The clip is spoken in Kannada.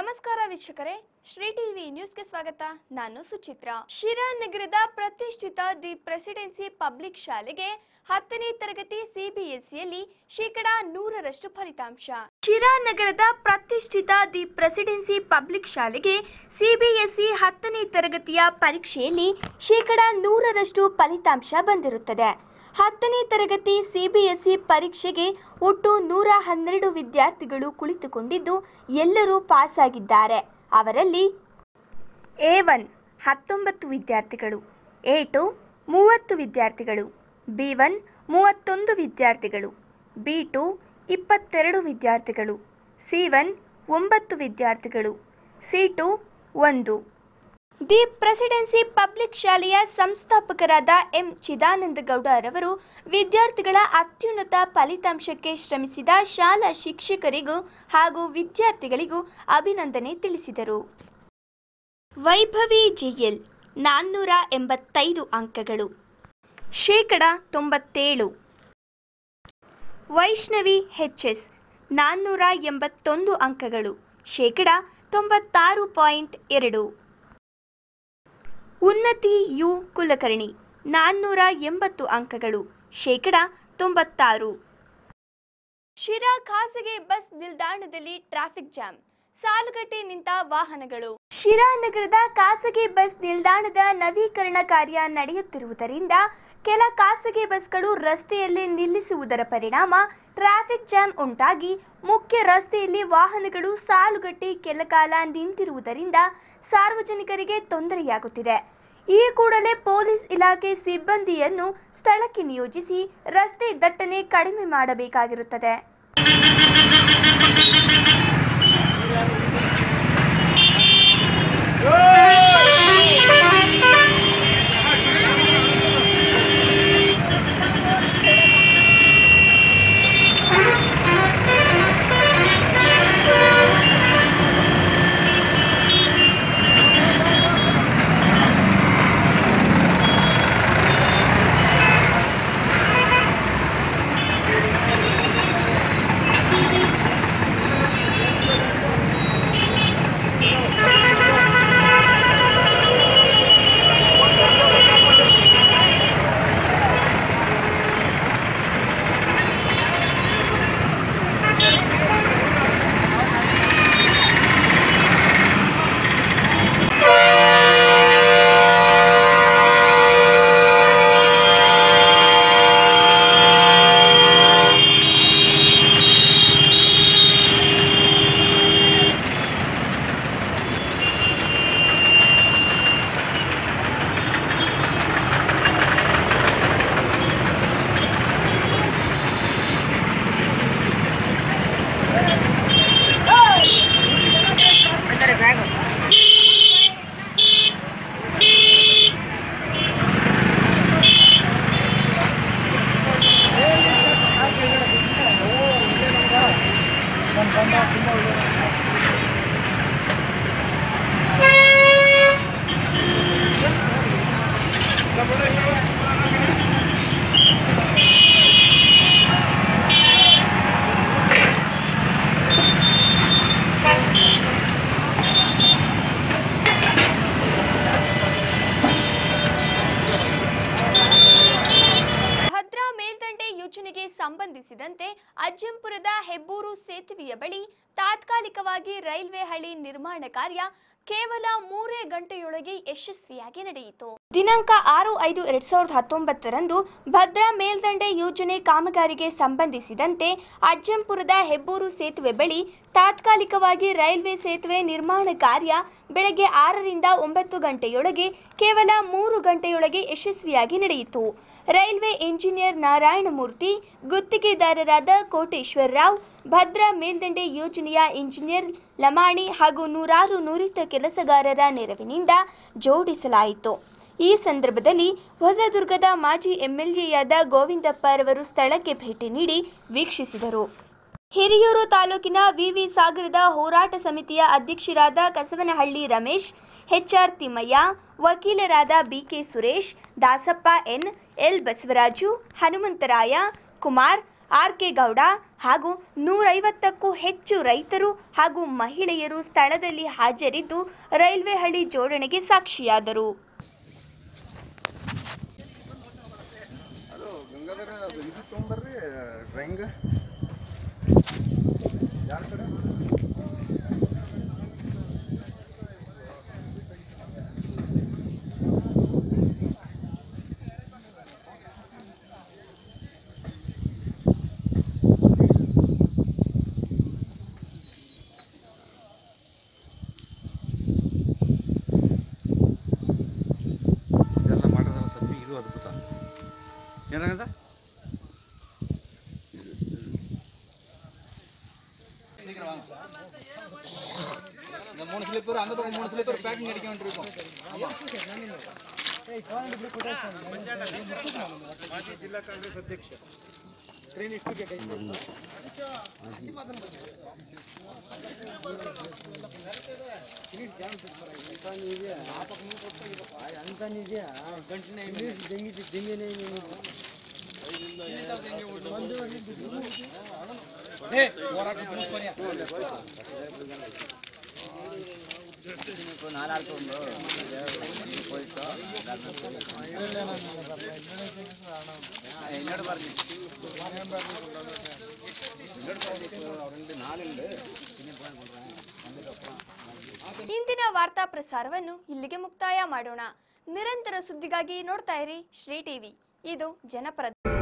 ನಮಸ್ಕಾರ ವೀಕ್ಷಕರೇ ಶ್ರೀ ಟಿವಿ ನ್ಯೂಸ್ಗೆ ಸ್ವಾಗತ ನಾನು ಸುಚಿತ್ರಾ ಶಿರಾ ನಗರದ ಪ್ರತಿಷ್ಠಿತ ದಿ ಪ್ರೆಸಿಡೆನ್ಸಿ ಪಬ್ಲಿಕ್ ಶಾಲೆಗೆ ಹತ್ತನೇ ತರಗತಿ ಸಿಬಿಎಸ್ಇಯಲ್ಲಿ ಶೇಕಡಾ ನೂರರಷ್ಟು ಫಲಿತಾಂಶ ಶಿರಾ ನಗರದ ಪ್ರತಿಷ್ಠಿತ ದಿ ಪ್ರೆಸಿಡೆನ್ಸಿ ಪಬ್ಲಿಕ್ ಶಾಲೆಗೆ ಸಿಬಿಎಸ್ಇ ಹತ್ತನೇ ತರಗತಿಯ ಪರೀಕ್ಷೆಯಲ್ಲಿ ಶೇಕಡಾ ನೂರರಷ್ಟು ಫಲಿತಾಂಶ ಬಂದಿರುತ್ತದೆ ಹತ್ತನೇ ತರಗತಿ ಸಿಬಿಎಸ್ಇ ಪರೀಕ್ಷೆಗೆ ಒಟ್ಟು ನೂರ ಹನ್ನೆರಡು ವಿದ್ಯಾರ್ಥಿಗಳು ಕುಳಿತುಕೊಂಡಿದ್ದು ಎಲ್ಲರೂ ಪಾಸ್ ಆಗಿದ್ದಾರೆ ಅವರಲ್ಲಿ ಎ ಒನ್ ಹತ್ತೊಂಬತ್ತು ವಿದ್ಯಾರ್ಥಿಗಳು ಎ ಟು ಮೂವತ್ತು ವಿದ್ಯಾರ್ಥಿಗಳು ಬಿ ಒನ್ ಮೂವತ್ತೊಂದು ವಿದ್ಯಾರ್ಥಿಗಳು ಬಿ ಟು ಇಪ್ಪತ್ತೆರಡು ವಿದ್ಯಾರ್ಥಿಗಳು ಸಿ ಒನ್ ಒಂಬತ್ತು ವಿದ್ಯಾರ್ಥಿಗಳು ಸಿ ಟು ಒಂದು ದಿ ಪ್ರೆಸಿಡೆನ್ಸಿ ಪಬ್ಲಿಕ್ ಶಾಲೆಯ ಸಂಸ್ಥಾಪಕರಾದ ಎಂ ಚಿದಾನಂದ ಗೌಡರವರು ವಿದ್ಯಾರ್ಥಿಗಳ ಅತ್ಯುನ್ನತ ಫಲಿತಾಂಶಕ್ಕೆ ಶ್ರಮಿಸಿದ ಶಾಲಾ ಶಿಕ್ಷಕರಿಗೂ ಹಾಗೂ ವಿದ್ಯಾರ್ಥಿಗಳಿಗೂ ಅಭಿನಂದನೆ ತಿಳಿಸಿದರು ವೈಭವಿ ಜಿಎಲ್ ನಾನ್ನೂರ ಎಂಬತ್ತೈದು ಅಂಕಗಳು ಶೇಕಡ ತೊಂಬತ್ತೇಳು ವೈಷ್ಣವಿ ಎಚ್ಎಸ್ ನಾನ್ನೂರ ಎಂಬತ್ತೊಂದು ಅಂಕಗಳು ಶೇಕಡ ತೊಂಬತ್ತಾರು ಪಾಯಿಂಟ್ ಎರಡು ಉನ್ನತಿ ಯು ಕುಲಕರ್ಣಿ ನಾನ್ನೂರ ಎಂಬತ್ತು ಅಂಕಗಳು ಶೇಕಡ ತೊಂಬತ್ತಾರು ಶಿರಾ ಖಾಸಗಿ ಬಸ್ ನಿಲ್ದಾಣದಲ್ಲಿ ಟ್ರಾಫಿಕ್ ಜಾಮ್ ಸಾಲುಗಟ್ಟಿ ನಿಂತ ವಾಹನಗಳು ಶಿರಾ ನಗರದ ಖಾಸಗಿ ಬಸ್ ನಿಲ್ದಾಣದ ನವೀಕರಣ ಕಾರ್ಯ ನಡೆಯುತ್ತಿರುವುದರಿಂದ ಕೆಲ ಖಾಸಗಿ ಬಸ್ಗಳು ರಸ್ತೆಯಲ್ಲಿ ನಿಲ್ಲಿಸುವುದರ ಪರಿಣಾಮ ಟ್ರಾಫಿಕ್ ಜಾಮ್ ಉಂಟಾಗಿ ಮುಖ್ಯ ರಸ್ತೆಯಲ್ಲಿ ವಾಹನಗಳು ಸಾಲುಗಟ್ಟಿ ಕೆಲ ಕಾಲ ನಿಂತಿರುವುದರಿಂದ ಸಾರ್ವಜನಿಕರಿಗೆ ತೊಂದರೆಯಾಗುತ್ತಿದೆ ಈ ಕೂಡಲೇ ಪೊಲೀಸ್ ಇಲಾಖೆ ಸಿಬ್ಬಂದಿಯನ್ನು ಸ್ಥಳಕ್ಕೆ ನಿಯೋಜಿಸಿ ರಸ್ತೆ ದಟ್ಟಣೆ ಕಡಿಮೆ ಮಾಡಬೇಕಾಗಿರುತ್ತದೆ ಭದ್ರಾ ಮೇಲ್ದಂಡೆ ಯೋಜನೆಗೆ ಸಂಬಂಧಿಸಿದಂತೆ ಅಜ್ಜಂಪುರದ ಹೆಬ್ಬೂರು ಸೇತುವೆಯ ಬಳಿ ತಾತ್ಕಾಲಿಕವಾಗಿ ರೈಲ್ವೆ ಹಳಿ ನಿರ್ಮಾಣ ಕಾರ್ಯ ಕೇವಲ ಮೂರೇ ಗಂಟೆಯೊಳಗೆ ಯಶಸ್ವಿಯಾಗಿ ನಡೆಯಿತು ದಿನಾಂಕ ಆರು ಐದು ಎರಡ್ ಸಾವಿರದ ಹತ್ತೊಂಬತ್ತರಂದು ಭದ್ರಾ ಮೇಲ್ದಂಡೆ ಯೋಜನೆ ಕಾಮಗಾರಿಗೆ ಸಂಬಂಧಿಸಿದಂತೆ ಅಜ್ಜಂಪುರದ ಹೆಬ್ಬೂರು ಸೇತುವೆ ಬಳಿ ತಾತ್ಕಾಲಿಕವಾಗಿ ರೈಲ್ವೆ ಸೇತುವೆ ನಿರ್ಮಾಣ ಕಾರ್ಯ ಬೆಳಗ್ಗೆ ಆರರಿಂದ ಒಂಬತ್ತು ಗಂಟೆಯೊಳಗೆ ಕೇವಲ ಮೂರು ಗಂಟೆಯೊಳಗೆ ಯಶಸ್ವಿಯಾಗಿ ನಡೆಯಿತು ರೈಲ್ವೆ ಇಂಜಿನಿಯರ್ ನಾರಾಯಣಮೂರ್ತಿ ಗುತ್ತಿಗೆದಾರರಾದ ಕೋಟೇಶ್ವರ ರಾವ್ ಭದ್ರಾ ಮೇಲ್ದಂಡೆ ಯೋಜನೆಯ ಇಂಜಿನಿಯರ್ ಲಮಾಣಿ ಹಾಗೂ ನೂರಾರು ನುರಿತ ಕೆಲಸಗಾರರ ನೆರವಿನಿಂದ ಜೋಡಿಸಲಾಯಿತು ಈ ಸಂದರ್ಭದಲ್ಲಿ ಹೊಸದುರ್ಗದ ಮಾಜಿ ಎಂಎಲ್ಎಯಾದ ಗೋವಿಂದಪ್ಪರವರು ಸ್ಥಳಕ್ಕೆ ಭೇಟಿ ನೀಡಿ ವೀಕ್ಷಿಸಿದರು ಹಿರಿಯೂರು ತಾಲೂಕಿನ ವಿವಿ ಸಾಗರದ ಹೋರಾಟ ಸಮಿತಿಯ ಅಧ್ಯಕ್ಷರಾದ ಕಸವನಹಳ್ಳಿ ರಮೇಶ್ ಎಚ್ಆರ್ ತಿಮ್ಮಯ್ಯ ವಕೀಲರಾದ B K Suresh Dasappa N L Basavaraju Hanumantharaya Kumar R K Gowda ಹಾಗೂ ನೂರೈವತ್ತಕ್ಕೂ ಹೆಚ್ಚು ರೈತರು ಹಾಗೂ ಮಹಿಳೆಯರು ಸ್ಥಳದಲ್ಲಿ ಹಾಜರಿದ್ದು ರೈಲ್ವೆ ಹಳಿ ಜೋಡಣೆಗೆ ಸಾಕ್ಷಿಯಾದರು ಅದು ಗಂಗಾಧರ ಅದು ಇದು ತೊಗೊಂಬರ್ರಿ ಡ್ರಾಯಿಂಗ್ ಯಾರ ಕಡೆ ಇದೆಲ್ಲ ಮಾಡೋದ್ರ ತಪ್ಪಿ ಇದು ಅದ್ಭುತ ಏನಾಗದ மூணு ஸ்லிப்பர் அந்த பக்கம் மூணு ஸ்லிப்பர் பேக்கிங் அடிக்க வேண்டியிருக்கும் ಇಂದಿನ ವಾರ್ತಾ ಪ್ರಸಾರವನ್ನು ಇಲ್ಲಿಗೆ ಮುಕ್ತಾಯ ಮಾಡೋಣ ನಿರಂತರ ಸುದ್ದಿಗಾಗಿ ನೋಡ್ತಾ ಇರಿ ಶ್ರೀ ಟಿವಿ ಇದು ಜನಪರ